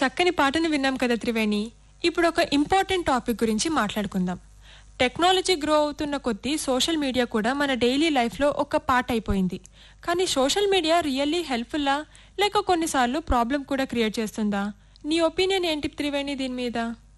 చక్కని పాటను విన్నాం కదా త్రివేణి ఇప్పుడు ఒక ఇంపార్టెంట్ టాపిక్ గురించి మాట్లాడుకుందాం టెక్నాలజీ గ్రో అవుతున్న కొద్దీ సోషల్ మీడియా కూడా మన డైలీ లైఫ్లో ఒక పార్ట్ అయిపోయింది కానీ సోషల్ మీడియా రియల్లీ హెల్ప్ఫుల్లా లేక కొన్నిసార్లు ప్రాబ్లం కూడా క్రియేట్ చేస్తుందా నీ ఒపీనియన్ ఏంటి త్రివేణి దీని మీద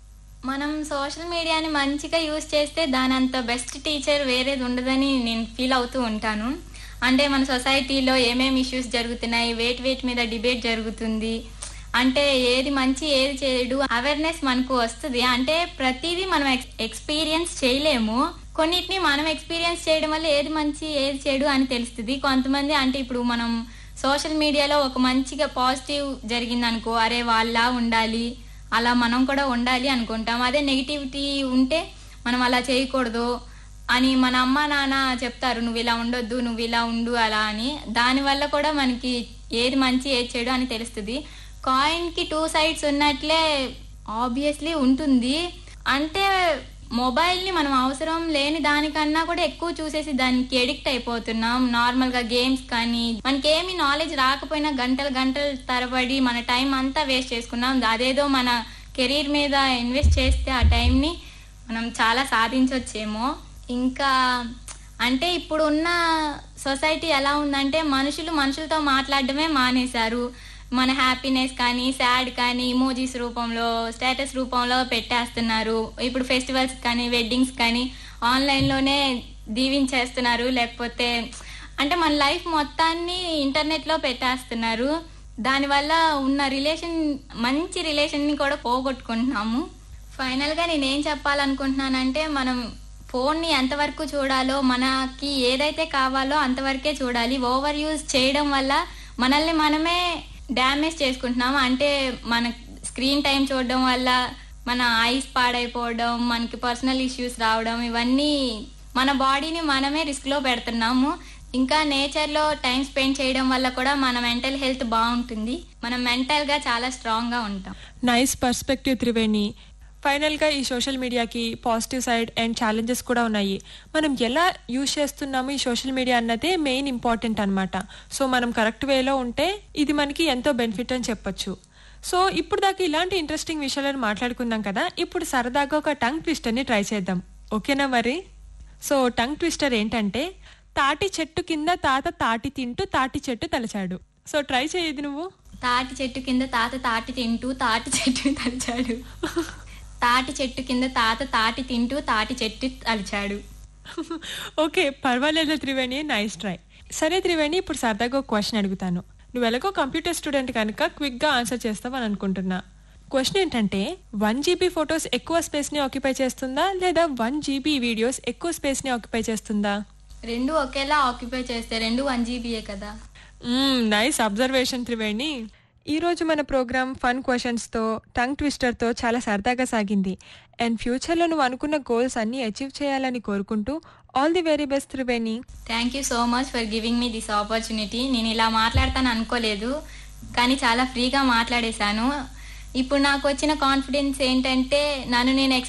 మనం సోషల్ మీడియాని మంచిగా యూజ్ చేస్తే దాని అంత బెస్ట్ టీచర్ వేరేది ఉండదని నేను ఫీల్ అవుతూ ఉంటాను అంటే మన సొసైటీలో ఏమేమి ఇష్యూస్ జరుగుతున్నాయి వేటి వేటి మీద డిబేట్ జరుగుతుంది అంటే ఏది మంచి ఏది చెడు అవేర్నెస్ మనకు వస్తుంది అంటే ప్రతిదీ మనం ఎక్స్పీరియన్స్ చేయలేము కొన్నిటిని మనం ఎక్స్పీరియన్స్ చేయడం వల్ల ఏది మంచి ఏది చెడు అని తెలుస్తుంది కొంతమంది అంటే ఇప్పుడు మనం సోషల్ మీడియాలో ఒక మంచిగా పాజిటివ్ జరిగింది అనుకో అరే వాళ్ళ ఉండాలి అలా మనం కూడా ఉండాలి అనుకుంటాం అదే నెగిటివిటీ ఉంటే మనం అలా చేయకూడదు అని మన అమ్మ నాన్న చెప్తారు నువ్వు ఇలా ఉండొద్దు నువ్వు ఇలా ఉండు అలా అని దానివల్ల కూడా మనకి ఏది మంచి ఏది చెడు అని తెలుస్తుంది కాయిన్కి టూ సైడ్స్ ఉన్నట్లే ఆబ్వియస్లీ ఉంటుంది అంటే మొబైల్ని మనం అవసరం లేని దానికన్నా కూడా ఎక్కువ చూసేసి దానికి ఎడిక్ట్ అయిపోతున్నాం నార్మల్గా గేమ్స్ కానీ మనకి ఏమి నాలెడ్జ్ రాకపోయినా గంటలు గంటలు తరబడి మన టైం అంతా వేస్ట్ చేసుకున్నాం అదేదో మన కెరీర్ మీద ఇన్వెస్ట్ చేస్తే ఆ టైంని మనం చాలా సాధించవచ్చేమో ఇంకా అంటే ఇప్పుడు ఉన్న సొసైటీ ఎలా ఉందంటే మనుషులు మనుషులతో మాట్లాడడమే మానేశారు మన హ్యాపీనెస్ కానీ సాడ్ కానీ ఇమోజీస్ రూపంలో స్టేటస్ రూపంలో పెట్టేస్తున్నారు ఇప్పుడు ఫెస్టివల్స్ కానీ వెడ్డింగ్స్ కానీ ఆన్లైన్లోనే దీవించేస్తున్నారు లేకపోతే అంటే మన లైఫ్ మొత్తాన్ని ఇంటర్నెట్లో పెట్టేస్తున్నారు దానివల్ల ఉన్న రిలేషన్ మంచి రిలేషన్ని కూడా పోగొట్టుకుంటున్నాము ఫైనల్గా నేనేం చెప్పాలనుకుంటున్నానంటే మనం ఫోన్ని ఎంతవరకు చూడాలో మనకి ఏదైతే కావాలో అంతవరకే చూడాలి ఓవర్ యూజ్ చేయడం వల్ల మనల్ని మనమే డ్యామేజ్ చేసుకుంటున్నాం అంటే మన స్క్రీన్ టైం చూడడం వల్ల మన ఐస్ పాడైపోవడం మనకి పర్సనల్ ఇష్యూస్ రావడం ఇవన్నీ మన బాడీని మనమే రిస్క్లో పెడుతున్నాము ఇంకా నేచర్లో టైం స్పెండ్ చేయడం వల్ల కూడా మన మెంటల్ హెల్త్ బాగుంటుంది మనం మెంటల్గా చాలా స్ట్రాంగ్గా ఉంటాం నైస్ పర్స్పెక్టివ్ త్రివేణి ఫైనల్గా ఈ సోషల్ మీడియాకి పాజిటివ్ సైడ్ అండ్ ఛాలెంజెస్ కూడా ఉన్నాయి మనం ఎలా యూజ్ చేస్తున్నాము ఈ సోషల్ మీడియా అన్నదే మెయిన్ ఇంపార్టెంట్ అనమాట సో మనం కరెక్ట్ వేలో ఉంటే ఇది మనకి ఎంతో బెనిఫిట్ అని చెప్పొచ్చు సో ఇప్పుడు దాకా ఇలాంటి ఇంట్రెస్టింగ్ విషయాలను మాట్లాడుకుందాం కదా ఇప్పుడు సరదాగా ఒక టంగ్ ట్విస్టర్ని ట్రై చేద్దాం ఓకేనా మరి సో టంగ్ ట్విస్టర్ ఏంటంటే తాటి చెట్టు కింద తాత తాటి తింటూ తాటి చెట్టు తలచాడు సో ట్రై చేయదు నువ్వు తాటి చెట్టు కింద తాత తాటి తింటూ తాటి చెట్టు తలిచాడు తాటి చెట్టు కింద తాత తాటి తింటూ తాటి చెట్టు తలిచాడు ఓకే పర్వాలేదు త్రివేణి నైస్ ట్రై సరే త్రివేణి ఇప్పుడు సరదాగా ఒక క్వశ్చన్ అడుగుతాను నువ్వు ఎలాగో కంప్యూటర్ స్టూడెంట్ కనుక క్విక్గా ఆన్సర్ చేస్తావని అనుకుంటున్నా క్వశ్చన్ ఏంటంటే వన్ జీబీ ఫొటోస్ ఎక్కువ స్పేస్ని ఆక్యుపై చేస్తుందా లేదా వన్ జీబీ వీడియోస్ ఎక్కువ స్పేస్ని ఆక్యుపై చేస్తుందా రెండు ఒకేలా ఆక్యుపై చేస్తే రెండు వన్ జీబీయే కదా నైస్ అబ్జర్వేషన్ త్రివేణి ఈ రోజు మన ప్రోగ్రామ్ ఫన్ క్వశ్చన్స్తో టంగ్ ట్విస్టర్తో చాలా సరదాగా సాగింది అండ్ ఫ్యూచర్లో నువ్వు అనుకున్న గోల్స్ అన్నీ అచీవ్ చేయాలని కోరుకుంటూ all the very best Triveni thank you so much for giving me this opportunity నేను ఇలా మాట్లాడతాను అనుకోలేదు కానీ చాలా ఫ్రీగా మాట్లాడేశాను ఇప్పుడు నాకు వచ్చిన కాన్ఫిడెన్స్ ఏంటంటే నన్ను నేను